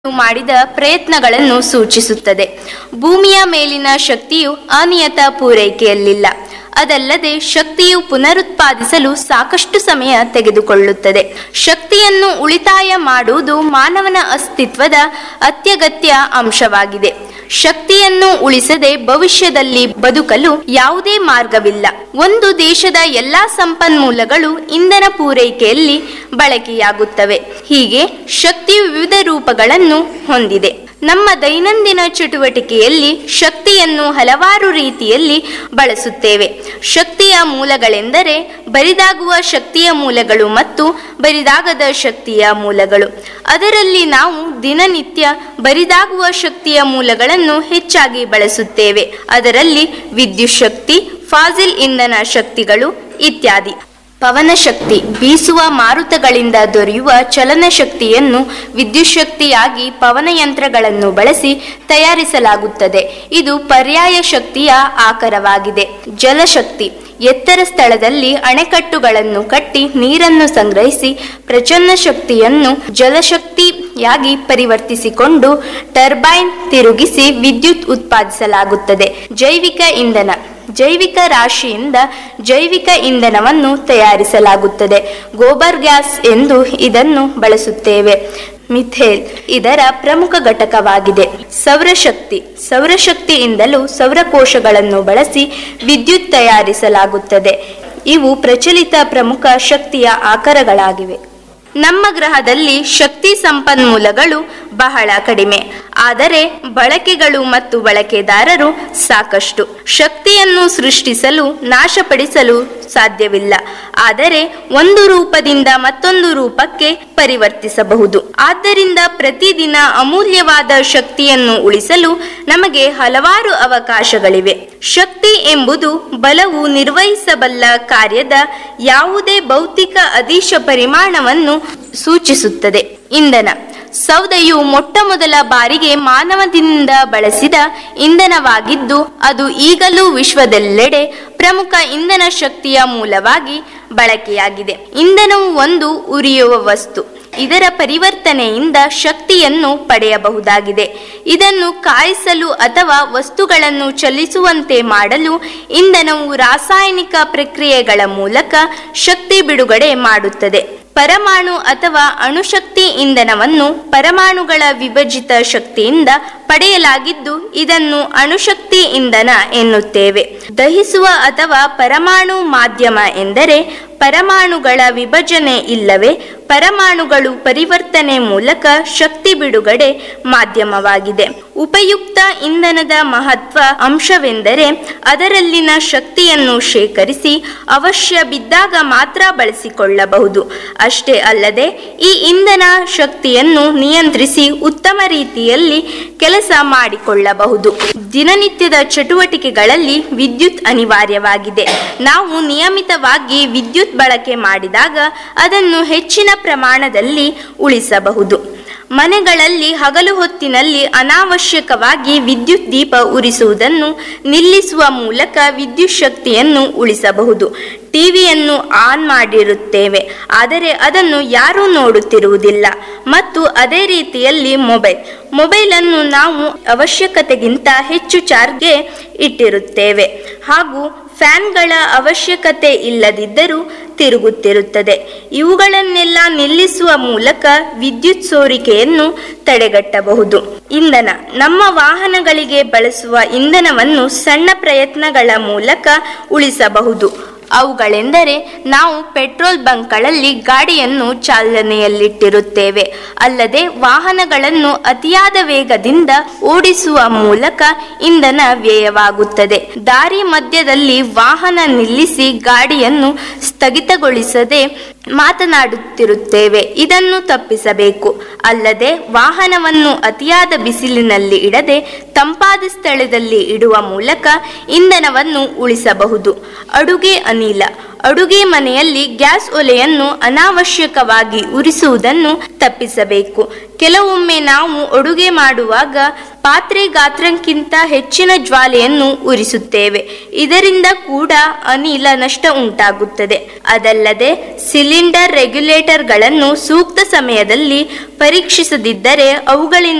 ಮಾಡಿದ ಪ್ರಯತ್ನಗಳನ್ನು ಸೂಚಿಸುತ್ತದೆ ಭೂಮಿಯ ಮೇಲಿನ ಶಕ್ತಿಯು ಅನಿಯತ ಪೂರೈಕೆಯಲ್ಲಿಲ್ಲ ಅದಲ್ಲದೆ ಶಕ್ತಿಯು ಪುನರುತ್ಪಾದಿಸಲು ಸಾಕಷ್ಟು ಸಮಯ ತೆಗೆದುಕೊಳ್ಳುತ್ತದೆ ಶಕ್ತಿಯನ್ನು ಉಳಿತಾಯ ಮಾಡುವುದು ಮಾನವನ ಅಸ್ತಿತ್ವದ ಅತ್ಯಗತ್ಯ ಅಂಶವಾಗಿದೆ ಶಕ್ತಿಯನ್ನು ಉಳಿಸದೆ ಭವಿಷ್ಯದಲ್ಲಿ ಬದುಕಲು ಯಾವುದೇ ಮಾರ್ಗವಿಲ್ಲ ಒಂದು ದೇಶದ ಎಲ್ಲಾ ಸಂಪನ್ಮೂಲಗಳು ಇಂಧನ ಪೂರೈಕೆಯಲ್ಲಿ ಬಳಕೆಯಾಗುತ್ತವೆ ಹೀಗೆ ಶಕ್ತಿಯು ವಿವಿಧ ರೂಪಗಳನ್ನು ಹೊಂದಿದೆ ನಮ್ಮ ದೈನಂದಿನ ಚಟುವಟಿಕೆಯಲ್ಲಿ ಶಕ್ತಿಯನ್ನು ಹಲವಾರು ರೀತಿಯಲ್ಲಿ ಬಳಸುತ್ತೇವೆ ಶಕ್ತಿಯ ಮೂಲಗಳೆಂದರೆ ಬರಿದಾಗುವ ಶಕ್ತಿಯ ಮೂಲಗಳು ಮತ್ತು ಬರಿದಾಗದ ಶಕ್ತಿಯ ಮೂಲಗಳು ಅದರಲ್ಲಿ ನಾವು ದಿನನಿತ್ಯ ಬರಿದಾಗುವ ಶಕ್ತಿಯ ಮೂಲಗಳನ್ನು ಹೆಚ್ಚಾಗಿ ಬಳಸುತ್ತೇವೆ ಅದರಲ್ಲಿ ವಿದ್ಯುತ್ ಶಕ್ತಿ ಫಾಸಿಲ್ ಇಂಧನ ಶಕ್ತಿಗಳು ಇತ್ಯಾದಿ ಪವನ ಶಕ್ತಿ ಬೀಸುವ ಮಾರುತಗಳಿಂದ ದೊರೆಯುವ ಚಲನ ಶಕ್ತಿಯನ್ನು ವಿದ್ಯುತ್ ಶಕ್ತಿಯಾಗಿ ಪವನಯಂತ್ರಗಳನ್ನು ಬಳಸಿ ತಯಾರಿಸಲಾಗುತ್ತದೆ ಇದು ಪರ್ಯಾಯ ಶಕ್ತಿಯ ಆಕರವಾಗಿದೆ ಜಲಶಕ್ತಿ ಎತ್ತರ ಸ್ಥಳದಲ್ಲಿ ಅಣೆಕಟ್ಟುಗಳನ್ನು ಕಟ್ಟಿ ನೀರನ್ನು ಸಂಗ್ರಹಿಸಿ ಪ್ರಚನ್ನ ಶಕ್ತಿಯನ್ನು ಜಲಶಕ್ತಿಯಾಗಿ ಪರಿವರ್ತಿಸಿಕೊಂಡು ಟರ್ಬೈನ್ ತಿರುಗಿಸಿ ವಿದ್ಯುತ್ ಉತ್ಪಾದಿಸಲಾಗುತ್ತದೆ ಜೈವಿಕ ಇಂಧನ ಜೈವಿಕ ರಾಶಿಯಿಂದ ಜೈವಿಕ ಇಂಧನವನ್ನು ತಯಾರಿಸಲಾಗುತ್ತದೆ ಗೋಬರ್ ಗ್ಯಾಸ್ ಎಂದು ಇದನ್ನು ಬಳಸುತ್ತೇವೆ ಮಿಥೇಲ್ ಇದರ ಪ್ರಮುಖ ಘಟಕವಾಗಿದೆ ಸೌರಶಕ್ತಿ ಸೌರಶಕ್ತಿಯಿಂದಲೂ ಸೌರಕೋಶಗಳನ್ನು ಬಳಸಿ ವಿದ್ಯುತ್ ತಯಾರಿಸಲಾಗುತ್ತದೆ ಇವು ಪ್ರಚಲಿತ ಪ್ರಮುಖ ಶಕ್ತಿಯ ಆಕಾರಗಳಾಗಿವೆ ನಮ್ಮ ಗ್ರಹದಲ್ಲಿ ಶಕ್ತಿ ಸಂಪನ್ಮೂಲಗಳು ಬಹಳ ಕಡಿಮೆ ಆದರೆ ಬಳಕೆಗಳು ಮತ್ತು ಬಳಕೆದಾರರು ಸಾಕಷ್ಟು ಶಕ್ತಿಯನ್ನು ಸೃಷ್ಟಿಸಲು ನಾಶಪಡಿಸಲು ಸಾಧ್ಯವಿಲ್ಲ ಆದರೆ ಒಂದು ರೂಪದಿಂದ ಮತ್ತೊಂದು ರೂಪಕ್ಕೆ ಪರಿವರ್ತಿಸಬಹುದು ಆದ್ದರಿಂದ ಪ್ರತಿದಿನ ಅಮೂಲ್ಯವಾದ ಶಕ್ತಿಯನ್ನು ಉಳಿಸಲು ನಮಗೆ ಹಲವಾರು ಅವಕಾಶಗಳಿವೆ ಶಕ್ತಿ ಎಂಬುದು ಬಲವು ನಿರ್ವಹಿಸಬಲ್ಲ ಕಾರ್ಯದ ಯಾವುದೇ ಭೌತಿಕ ಅದೀಶ ಪರಿಮಾಣವನ್ನು ಸೂಚಿಸುತ್ತದೆ ಇಂಧನ ಸೌದೆಯು ಮೊಟ್ಟ ಮೊದಲ ಬಾರಿಗೆ ಮಾನವದಿಂದ ಬಳಸಿದ ಇಂಧನವಾಗಿದ್ದು ಅದು ಈಗಲೂ ವಿಶ್ವದೆಲ್ಲೆಡೆ ಪ್ರಮುಖ ಇಂಧನ ಶಕ್ತಿಯ ಮೂಲವಾಗಿ ಬಳಕೆಯಾಗಿದೆ ಇಂಧನವು ಒಂದು ಉರಿಯುವ ವಸ್ತು ಇದರ ಪರಿವರ್ತನೆಯಿಂದ ಶಕ್ತಿಯನ್ನು ಪಡೆಯಬಹುದಾಗಿದೆ ಇದನ್ನು ಕಾಯಿಸಲು ಅಥವಾ ವಸ್ತುಗಳನ್ನು ಚಲಿಸುವಂತೆ ಮಾಡಲು ಇಂಧನವು ರಾಸಾಯನಿಕ ಪ್ರಕ್ರಿಯೆಗಳ ಮೂಲಕ ಶಕ್ತಿ ಬಿಡುಗಡೆ ಮಾಡುತ್ತದೆ ಪರಮಾಣು ಅಥವಾ ಅಣುಶಕ್ತಿ ಇಂಧನವನ್ನು ಪರಮಾಣುಗಳ ವಿಭಜಿತ ಶಕ್ತಿಯಿಂದ ಪಡೆಯಲಾಗಿದ್ದು ಇದನ್ನು ಅಣುಶಕ್ತಿ ಇಂಧನ ಎನ್ನುತ್ತೇವೆ ದಹಿಸುವ ಅಥವಾ ಪರಮಾಣು ಮಾಧ್ಯಮ ಎಂದರೆ ಪರಮಾಣುಗಳ ವಿಭಜನೆ ಇಲ್ಲವೇ ಪರಮಾಣುಗಳು ಪರಿವರ್ತನೆ ಮೂಲಕ ಶಕ್ತಿ ಬಿಡುಗಡೆ ಮಾಧ್ಯಮವಾಗಿದೆ ಉಪಯುಕ್ತ ಇಂಧನದ ಮಹತ್ವ ಅಂಶವೆಂದರೆ ಅದರಲ್ಲಿನ ಶಕ್ತಿಯನ್ನು ಶೇಖರಿಸಿ ಅವಶ್ಯ ಬಿದ್ದಾಗ ಮಾತ್ರ ಬಳಸಿಕೊಳ್ಳಬಹುದು ಅಷ್ಟೇ ಅಲ್ಲದೆ ಈ ಇಂಧನ ಶಕ್ತಿಯನ್ನು ನಿಯಂತ್ರಿಸಿ ಉತ್ತಮ ರೀತಿಯಲ್ಲಿ ಕೆಲಸ ಮಾಡಿಕೊಳ್ಳಬಹುದು ದಿನನಿತ್ಯದ ಚಟುವಟಿಕೆಗಳಲ್ಲಿ ವಿದ್ಯುತ್ ಅನಿವಾರ್ಯವಾಗಿದೆ ನಾವು ನಿಯಮಿತವಾಗಿ ವಿದ್ಯುತ್ ಬಳಕೆ ಮಾಡಿದಾಗ ಅದನ್ನು ಹೆಚ್ಚಿನ ಪ್ರಮಾಣದಲ್ಲಿ ಉಳಿಸಬಹುದು ಮನೆಗಳಲ್ಲಿ ಹಗಲು ಹೊತ್ತಿನಲ್ಲಿ ಅನಾವಶ್ಯಕವಾಗಿ ವಿದ್ಯುತ್ ದೀಪ ಉರಿಸುವುದನ್ನು ನಿಲ್ಲಿಸುವ ಮೂಲಕ ವಿದ್ಯುತ್ ಶಕ್ತಿಯನ್ನು ಉಳಿಸಬಹುದು ಟಿವಿಯನ್ನು ಆನ್ ಮಾಡಿರುತ್ತೇವೆ ಆದರೆ ಅದನ್ನು ಯಾರೂ ನೋಡುತ್ತಿರುವುದಿಲ್ಲ ಮತ್ತು ಅದೇ ರೀತಿಯಲ್ಲಿ ಮೊಬೈಲ್ ಮೊಬೈಲನ್ನು ನಾವು ಅವಶ್ಯಕತೆಗಿಂತ ಹೆಚ್ಚು ಚಾರ್ಜ್ಗೆ ಇಟ್ಟಿರುತ್ತೇವೆ ಹಾಗೂ ಫ್ಯಾನ್ಗಳ ಅವಶ್ಯಕತೆ ಇಲ್ಲದಿದ್ದರೂ ತಿರುಗುತ್ತಿರುತ್ತದೆ ಇವುಗಳನ್ನೆಲ್ಲ ನಿಲ್ಲಿಸುವ ಮೂಲಕ ವಿದ್ಯುತ್ ಸೋರಿಕೆಯನ್ನು ತಡೆಗಟ್ಟಬಹುದು ಇಂಧನ ನಮ್ಮ ವಾಹನಗಳಿಗೆ ಬಳಸುವ ಇಂಧನವನ್ನು ಸಣ್ಣ ಪ್ರಯತ್ನಗಳ ಮೂಲಕ ಉಳಿಸಬಹುದು ಅವುಗಳೆಂದರೆ ನಾವು ಪೆಟ್ರೋಲ್ ಬಂಕ್ಗಳಲ್ಲಿ ಗಾಡಿಯನ್ನು ಚಾಲನೆಯಲ್ಲಿಟ್ಟಿರುತ್ತೇವೆ ಅಲ್ಲದೆ ವಾಹನಗಳನ್ನು ಅತಿಯಾದ ವೇಗದಿಂದ ಓಡಿಸುವ ಮೂಲಕ ಇಂಧನ ವ್ಯಯವಾಗುತ್ತದೆ ದಾರಿ ಮಧ್ಯದಲ್ಲಿ ವಾಹನ ನಿಲ್ಲಿಸಿ ಗಾಡಿಯನ್ನು ಸ್ಥಗಿತಗೊಳಿಸದೆ ಮಾತನಾಡುತ್ತಿರುತ್ತೇವೆ ಇದನ್ನು ತಪ್ಪಿಸಬೇಕು ಅಲ್ಲದೆ ವಾಹನವನ್ನು ಅತಿಯಾದ ಬಿಸಿಲಿನಲ್ಲಿ ಇಡದೆ ತಂಪಾದ ಸ್ಥಳದಲ್ಲಿ ಇಡುವ ಮೂಲಕ ಇಂಧನವನ್ನು ಉಳಿಸಬಹುದು ಅಡುಗೆ ಅನಿಲ ಅಡುಗೆ ಮನೆಯಲ್ಲಿ ಗ್ಯಾಸ್ ಒಲೆಯನ್ನು ಅನಾವಶ್ಯಕವಾಗಿ ಉರಿಸುವುದನ್ನು ತಪ್ಪಿಸಬೇಕು ಕೆಲವೊಮ್ಮೆ ನಾವು ಅಡುಗೆ ಮಾಡುವಾಗ ಪಾತ್ರೆ ಗಾತ್ರಕ್ಕಿಂತ ಹೆಚ್ಚಿನ ಜ್ವಾಲೆಯನ್ನು ಉರಿಸುತ್ತೇವೆ ಇದರಿಂದ ಕೂಡ ಅನಿಲ ನಷ್ಟ ಉಂಟಾಗುತ್ತದೆ ಅದಲ್ಲದೆ ಸಿಲಿಂಡರ್ ರೆಗ್ಯುಲೇಟರ್ಗಳನ್ನು ಸೂಕ್ತ ಸಮಯದಲ್ಲಿ ಪರೀಕ್ಷಿಸದಿದ್ದರೆ ಅವುಗಳಿಂದ